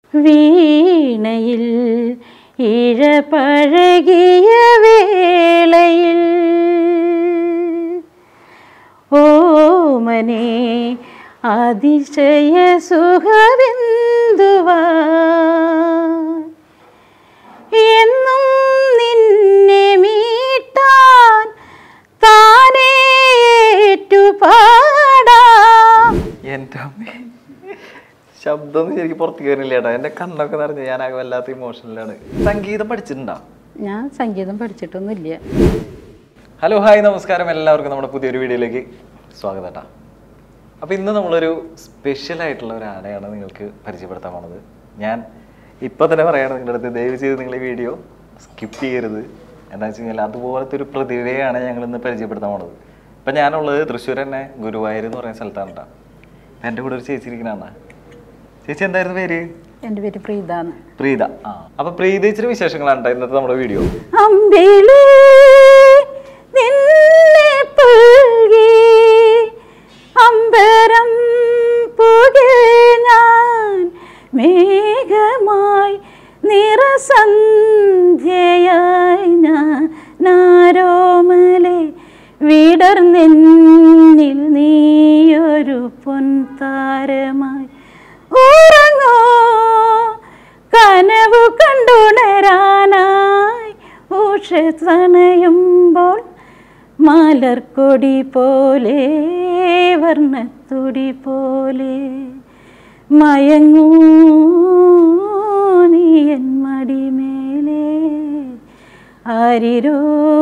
വീണയിൽ ഇഴപഴകിയ വേളയിൽ ഓമനെ അതിശയ സുഖബിന്ദുവാ എന്നും നിന്നെ മീട്ടാൻ താനേ ഏറ്റുപാടാം എൻ്റെ അമ്മേ ശബ്ദമൊന്നും ശരിക്കും പുറത്തേക്ക് വരുന്നില്ല ചേട്ടാ എൻ്റെ കണ്ണൊക്കെ നിറഞ്ഞ് ഞാനാകെ വല്ലാത്ത ഇമോഷനിലാണ് സംഗീതം പഠിച്ചിട്ടുണ്ടോ ഞാൻ സംഗീതം പഠിച്ചിട്ടൊന്നുമില്ല ഹലോ ഹായ് നമസ്കാരം എല്ലാവർക്കും നമ്മുടെ പുതിയൊരു വീഡിയോയിലേക്ക് സ്വാഗതം കേട്ടാ അപ്പോൾ ഇന്ന് നമ്മളൊരു സ്പെഷ്യൽ ആയിട്ടുള്ള ഒരു ആനയാണ് നിങ്ങൾക്ക് പരിചയപ്പെടുത്താൻ പോണത് ഞാൻ ഇപ്പോൾ തന്നെ പറയാണ് നിങ്ങളുടെ അടുത്ത് ദയവ് ചെയ്ത് നിങ്ങൾ ഈ വീഡിയോ സ്കിപ്പ് ചെയ്യരുത് എന്താ വെച്ച് കഴിഞ്ഞാൽ അതുപോലത്തെ ഒരു പ്രതിഭയാണ് ഞങ്ങൾ ഇന്ന് പരിചയപ്പെടുത്താൻ പോണത് ഇപ്പം ഞാനുള്ളത് തൃശ്ശൂർ തന്നെ ഗുരുവായൂർ എന്ന് പറയുന്ന സ്ഥലത്താണ് കേട്ടോ എൻ്റെ കൂടെ ഒരു ചേച്ചി ഇരിക്കണ ചേച്ചി എന്തായിരുന്നു പേര് എൻ്റെ പേര് പ്രീതാന്ന് പ്രീത ആ അപ്പൊ പ്രീതേച്ചിയുടെ വിശേഷങ്ങളാണ് ട്ടോ ഇന്നത്തെ നമ്മുടെ വീഡിയോ അമ്പിളി നിന്നെ പുൽകി അമ്പരം പുകെ ഞാൻ മേഘമായി നിറസന്ധ്യയായി ഞാൻ നാരോമലെ വിടർന്നെന്നിൽ നീയൊരു പൊൻതാരമായി ഉറങ്ങോ കനവു കണ്ടുണരാനായി ഉഷണയുമ്പോൾ മലർക്കൊടി പോലെ വർണ്ണത്തൊടി പോലെ മയങ്ങൂ നീ എൻ മടിമേലെ ആരിരോ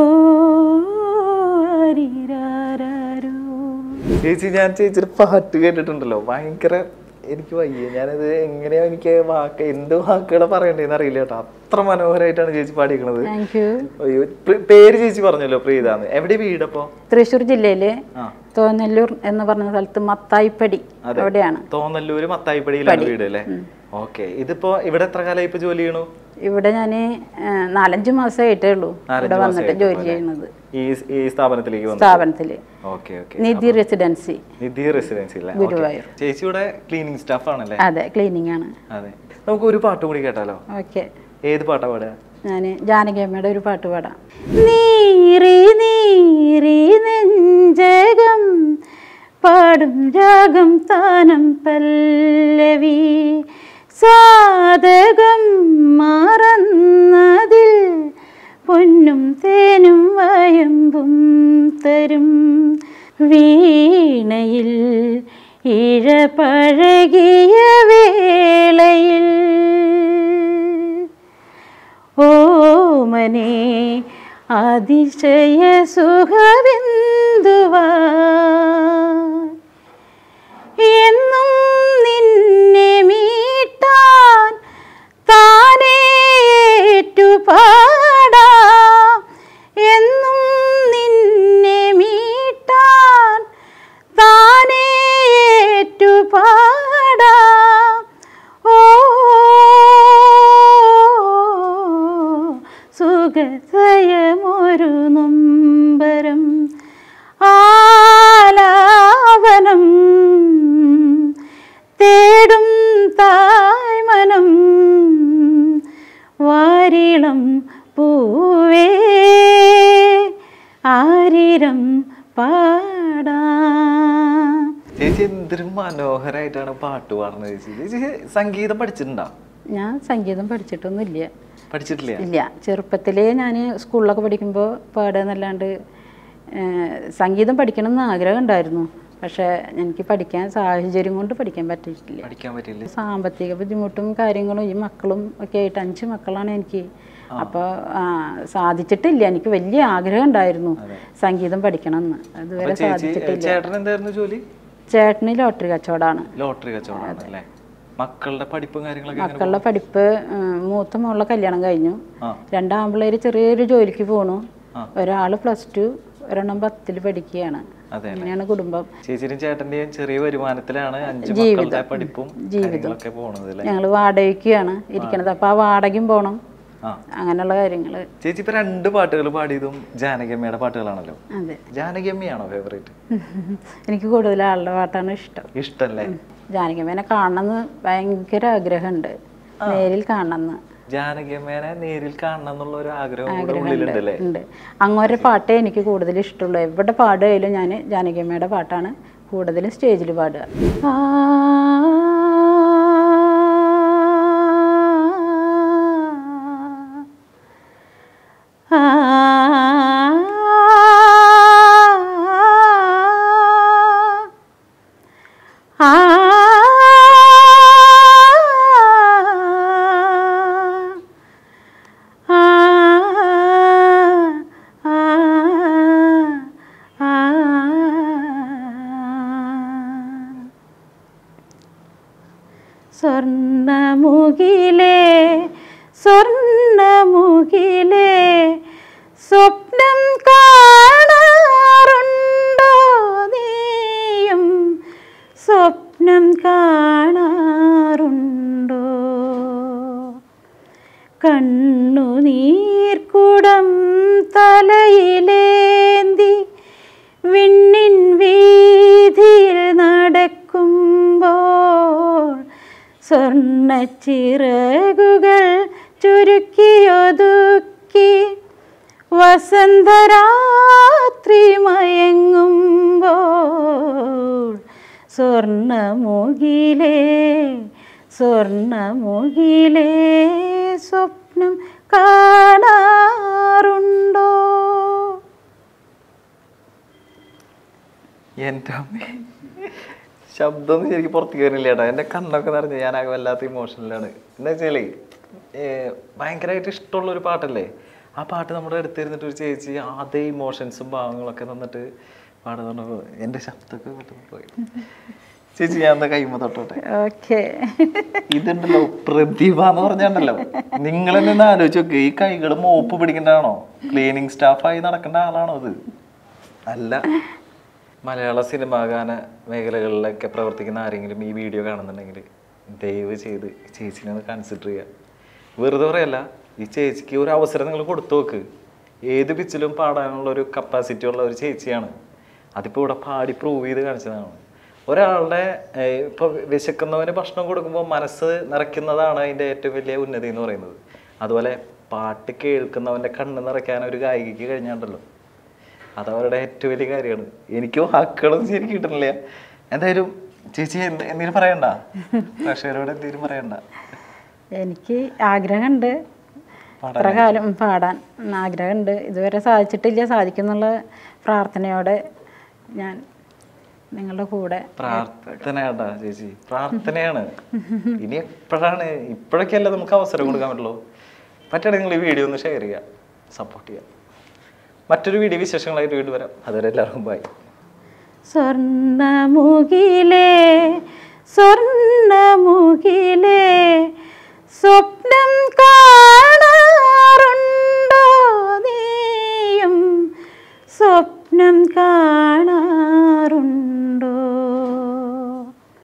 ആരിരാരോ ചേച്ചി ഞാൻ ചേച്ചിയുടെ പാട്ട് കേട്ടിട്ടുണ്ടല്ലോ ഭയങ്കര എനിക്ക് വയ്യ ഞാനത് എങ്ങനെയാ എനിക്ക് വാക്ക് എന്ത് വാക്കുകളെ പറയണ്ടേന്ന് അറിയില്ല കേട്ടോ അത്ര മനോഹരമായിട്ടാണ് ചേച്ചി പാടിക്കണത് താങ്ക് യു അയ്യോ പ്രി- പേര് ചേച്ചി പറഞ്ഞല്ലോ പ്രീതാന്ന് എവിടെ വീടപ്പോ തൃശ്ശൂർ ജില്ലയിലെ ആ തോന്നല്ലൂർ എന്ന് പറഞ്ഞ സ്ഥലത്ത് മത്തായിപ്പടി അതെ. അവിടെയാണ് തോന്നല്ലൂര് മത്തായിപ്പടിയിലാണ് വീട് അല്ലേ ഓക്കെ ഇതിപ്പോ ഇവിടെ എത്ര കാലമായി ഇപ്പൊ ജോലി ചെയ്യണു ഇവിടെ ഞാൻ നാലഞ്ച് മാസമായിട്ടേ ഉള്ളൂ ഇവിടെ വന്നിട്ട് ജോലി ചെയ്യുന്നത് ഈ ഈ സ്ഥാപനത്തിലേക്ക് വന്നു സ്ഥാപനത്തിൽ okay okay Nidhi residency Nidhi residency അല്ലേ ഗുരുവായൂർ. Okay. ചേച്ചി ഇവിടെ ക്ലീനിങ് സ്റ്റാഫ് ആണല്ലേ അതെ ക്ലീനിങ് ആണ് അതെ നമുക്ക് ഒരു പാട്ട് കൂടി കേട്ടാലോ ഓക്കെ ഏത് പാട്ടാ പാടുക ഞാൻ ജാനകിയമ്മയുടെ ഒരു പാട്ട് പാടാം നീറി നീറി നെഞ്ചകം പാടും രാഗം താനം പല്ലവി സാധകം മറന്നതിൽ പൊന്നും തേനും വയമ്പും തരും വീണയിൽ ഇഴപഴകിയ വേളയിൽ ഓമനെ അതിശയ സുഖബിന്ദുവാ എന്നും നിന്നെ മീട്ടാൻ താനേ ഏറ്റുപാടാം എന്നും നിന്നെ മീട്ടാൻ താനേ ഏറ്റുപാടാം ഓ സുഖതയമൊരു നൊമ്പരം ആലാപനം തേടും തായ്മനം വാരിളം പൂവേ ആരിരം പാടാം ചേച്ചി എന്തൊരു മനോഹരായിട്ടാണ് പാട്ട് പാടുന്നത് ചേച്ചി ചേച്ചി സംഗീതം പഠിച്ചിട്ടുണ്ടോ ഞാൻ സംഗീതം പഠിച്ചിട്ടൊന്നുമില്ല പഠിച്ചിട്ടില്ല ഇല്ല ചെറുപ്പത്തിലേ ഞാൻ സ്കൂളിലൊക്കെ പഠിക്കുമ്പോൾ പാടുകയെന്നല്ലാണ്ട് സംഗീതം പഠിക്കണം എന്ന് ആഗ്രഹം ഉണ്ടായിരുന്നു പക്ഷേ എനിക്ക് പഠിക്കാൻ സാഹചര്യം കൊണ്ട് പഠിക്കാൻ പറ്റിയിട്ടില്ല പഠിക്കാൻ പറ്റില്ല സാമ്പത്തിക ബുദ്ധിമുട്ടും കാര്യങ്ങളും ഈ മക്കളും ഒക്കെ ആയിട്ട് അഞ്ച് മക്കളാണ് എനിക്ക് അപ്പോൾ സാധിച്ചിട്ടില്ല എനിക്ക് വലിയ ആഗ്രഹം ഉണ്ടായിരുന്നു സംഗീതം പഠിക്കണം എന്ന് അതുവരെ അപ്പൊ ചേച്ചി സാധിച്ചിട്ടില്ല ചേട്ടൻ എന്തായിരുന്നു ജോലി ചേട്ടന് ലോട്ടറി കച്ചവടമാണ് ലോട്ടറി കച്ചവടമാണ് അല്ലേ മക്കളുടെ പഠിപ്പും കാര്യങ്ങളൊക്കെ എങ്ങനെ മക്കളുടെ പഠിപ്പ് ഉം, മൂത്ത മോളുടെ കല്യാണം കഴിഞ്ഞു ആ. രണ്ടാമ്പിള്ളേര് ചെറിയൊരു ജോലിക്ക് പോണു ആ. ഒരാൾ പ്ലസ് ടു ഒരെണ്ണം പത്തിൽ പഠിക്കുകയാണ് അതെ അങ്ങനെയാണ് കുടുംബം ചേച്ചിയും ചേട്ടന്റെയും ചെറിയ വരുമാനത്തിലാണ് അഞ്ച് മക്കളുടെ പഠിപ്പും കാര്യങ്ങളൊക്കെ പോണത് അല്ലേ ഞങ്ങൾ വാടകയ്ക്കാണ് ഇരിക്കണത് അപ്പോൾ ആ വാടകയും പോകണം ആ അങ്ങനെയുള്ള കാര്യങ്ങൾ ചേച്ചി ഇപ്പൊ രണ്ട് പാട്ടുകൾ പാടിയതും ജാനകിയമ്മയുടെ പാട്ടുകളാണല്ലോ അതെ ജാനകിയമ്മയാണോ ഫേവറേറ്റ് എനിക്ക് കൂടുതൽ ആളുടെ പാട്ടാണ് ഇഷ്ടം ഇഷ്ടല്ലേ ജാനകിയമ്മേനെ കാണണമെന്ന് ഭയങ്കര ആഗ്രഹമുണ്ട് നേരിൽ കാണണമെന്ന് ജാനകിയമ്മേനെ നേരിൽ കാണണം എന്നുള്ള ഒരു ആഗ്രഹം കൂടെ ഉള്ളിലുണ്ടല്ലേ ഉണ്ട് അങ്ങോരെ പാട്ടേ എനിക്ക് കൂടുതൽ ഇഷ്ടമുള്ളൂ എവിടെ പാടുകയായാലും ഞാൻ ജാനകിയമ്മയുടെ പാട്ടാണ് കൂടുതലും സ്റ്റേജിൽ പാടുക ആ, ആ, ആ, ആ, ആ, ആ, സ്വർണമുകിലേ സ്വർണമുകിലേ സ്വപ്നം കാണാറുണ്ടോ നീയും സ്വപ്നം കാണാറുണ്ടോ കണ്ണുനീർക്കുടം തലയിലേന്തി വിണ്ണിൻ വീതിയിൽ നടക്കുമ്പോൾ സ്വർണ്ണച്ചിറകുകൾ ചുരുക്കിയൊതുക്കി വസന്തരാത്രി മയങ്ങുമ്പോൾ സ്വർണമുകിലേ സ്വർണമുകിലേ സ്വപ്നം കാണാറുണ്ടോ എൻ്റെ അമ്മേ ശബ്ദമൊന്നും ശരിക്കും പുറത്തേക്ക് വരുന്നില്ല ചേട്ടാ എൻ്റെ കണ്ണൊക്കെ നിറഞ്ഞ് ഞാനാകെ വല്ലാത്ത ഇമോഷനിലാണ് എന്താ വെച്ചാലേ ഭയങ്കരമായിട്ട് ഇഷ്ടമുള്ള ഒരു പാട്ടല്ലേ ആ പാട്ട് നമ്മുടെ അടുത്തിരുന്നിട്ട് ഒരു ചേച്ചി അതേ ഇമോഷൻസും ഭാവങ്ങളൊക്കെ തന്നിട്ട് പാടുന്നുണ്ടപ്പോൾ എൻ്റെ ശബ്ദമൊക്കെ പെട്ടെന്ന് പോയി ചേച്ചി ഞാൻ എന്താ കൈമ തൊട്ടോട്ടെ ഓക്കെ ഇതുണ്ടല്ലോ പ്രതിഭ എന്ന് പറഞ്ഞുണ്ടല്ലോ നിങ്ങൾ തന്നെ ആലോചിച്ച് നോക്ക് ഈ കൈകൾ മോപ്പ് പിടിക്കേണ്ടതാണോ ക്ലീനിങ് സ്റ്റാഫായി നടക്കേണ്ട ആളാണോ അത് അല്ല മലയാള സിനിമാ ഗാന മേഖലകളിലൊക്കെ പ്രവർത്തിക്കുന്ന ആരെങ്കിലും ഈ വീഡിയോ കാണുന്നുണ്ടെങ്കിൽ ദയവ് ചെയ്ത് ചേച്ചിനെ ഒന്ന് കൺസിഡർ ചെയ്യുക വെറുതെ പറയല്ല ഈ ചേച്ചിക്ക് ഒരു അവസരം നിങ്ങൾ കൊടുത്തു നോക്ക് ഏത് പിച്ചിലും പാടാനുള്ള ഒരു കപ്പാസിറ്റി ഉള്ള ഒരു ചേച്ചിയാണ് അതിപ്പോൾ ഇവിടെ പാടി പ്രൂവ് ചെയ്ത് കാണിച്ചതാണ് ഒരാളുടെ ഏഹ്, ഇപ്പൊ വിശക്കുന്നവന് ഭക്ഷണം കൊടുക്കുമ്പോൾ മനസ്സ് നിറയ്ക്കുന്നതാണ് അതിൻ്റെ ഏറ്റവും വലിയ ഉന്നതി എന്ന് പറയുന്നത് അതുപോലെ പാട്ട് കേൾക്കുന്നവൻ്റെ കണ്ണ് നിറയ്ക്കാൻ ഒരു ഗായികയ്ക്ക് കഴിഞ്ഞാണ്ടല്ലോ അത് അവരുടെ ഏറ്റവും വലിയ കാര്യമാണ് എനിക്ക് വാക്കുകളൊന്നും ശരിക്കും കിട്ടുന്നില്ല എന്തായാലും ചേച്ചി എന്ത് എന്തെങ്കിലും പറയണ്ട പ്രേക്ഷകരോട് എന്തെങ്കിലും പറയണ്ട എനിക്ക് ആഗ്രഹമുണ്ട് ഇത്ര കാലം പാടാൻ ആഗ്രഹമുണ്ട് ഇതുവരെ സാധിച്ചിട്ടില്ല സാധിക്കുന്നുള്ള പ്രാർത്ഥനയോടെ ഞാൻ നിങ്ങളുടെ കൂടെ പ്രാർത്ഥനയാട്ടാ ചേച്ചി പ്രാർത്ഥനയാണ് ഇനി എപ്പോഴാണ് ഇപ്പോഴൊക്കെയല്ലേ നമുക്ക് അവസരം കൊടുക്കാൻ പറ്റുള്ളൂ പറ്റണേ നിങ്ങൾ ഈ വീഡിയോ ഒന്ന് ഷെയർ ചെയ്യുക സപ്പോർട്ട് ചെയ്യുക മറ്റൊരു വീഡിയോ വിശേഷങ്ങളായിട്ട് വീണ്ടും വരാം അതുവരെ എല്ലാവർക്കും ബൈ സ്വർണമുകിലേ സ്വർണമുകിലേ സ്വപ്നം കാ